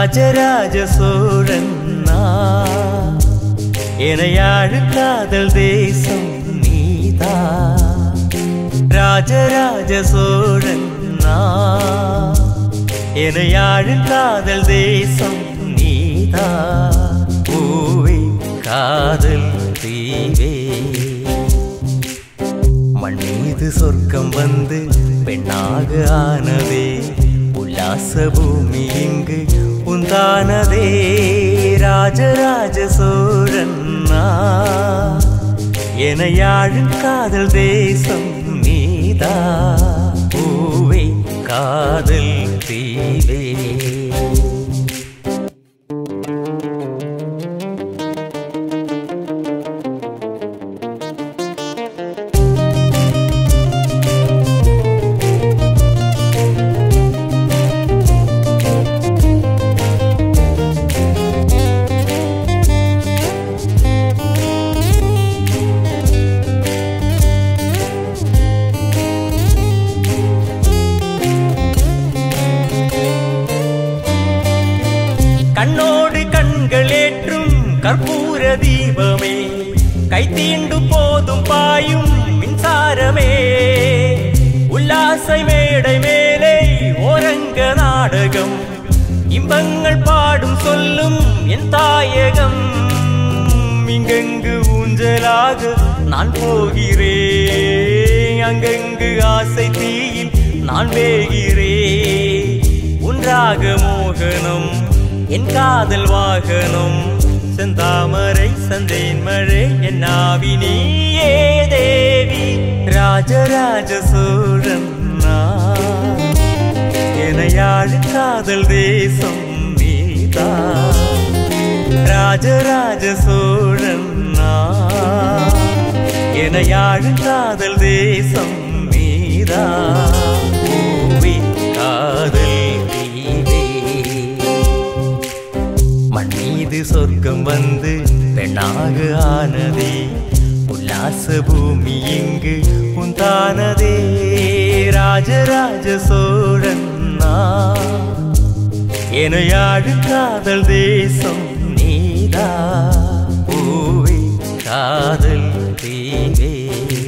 ராஜராஜ சோழன் நான். எனையாழு காதல் தேசம் நீதா ராஜராஜ சோழன் நான். எனையாழு காதல் தேசம் நீதா பூவே காதல் தீவே மண் மீது சொர்க்கம் வந்து பெண்ணாக ஆனதே உல்லாச பூமி இங்கு உந்தானதே ராஜராஜ சோழன் நான். எனையாழும் காதல் தேசம் நீதா பூவே காதல் தீவே கண்ணோடு கண்கள் ஏற்றும் கற்பூர தீபமே கை தீண்டு போதும் பாயும் மின்சாரமே உல்லாசை மேடை மேலே ஓரங்க நாடகம் இன்பங்கள் பாடும் சொல்லும் என் தாயகம் இங்கெங்கு ஊஞ்சலாக நான் போகிறேன் அங்கங்கு ஆசை தீயில் நான் வேகிறேன் உன்றாக மோகனம் என் காதல் வாகனம் செந்தாமரை சந்தேன் மழை என் ஆவி நீயே தேவி ராஜராஜ சோழன் நான். எனையாழு காதல் தேசம் நீதா ராஜராஜ சோழன் நான். எனையாழு காதல் தேசம் நீதா பூவே காதல் தீவே மண் மீது சொர்க்கம் வந்து பெண்ணாக ஆனதே உல்லாச பூமி இங்கு உந்தானதே ராஜராஜ சோழன் நான். எனையாழு காதல் தேசம் நீதா பூவே காதல் தீவே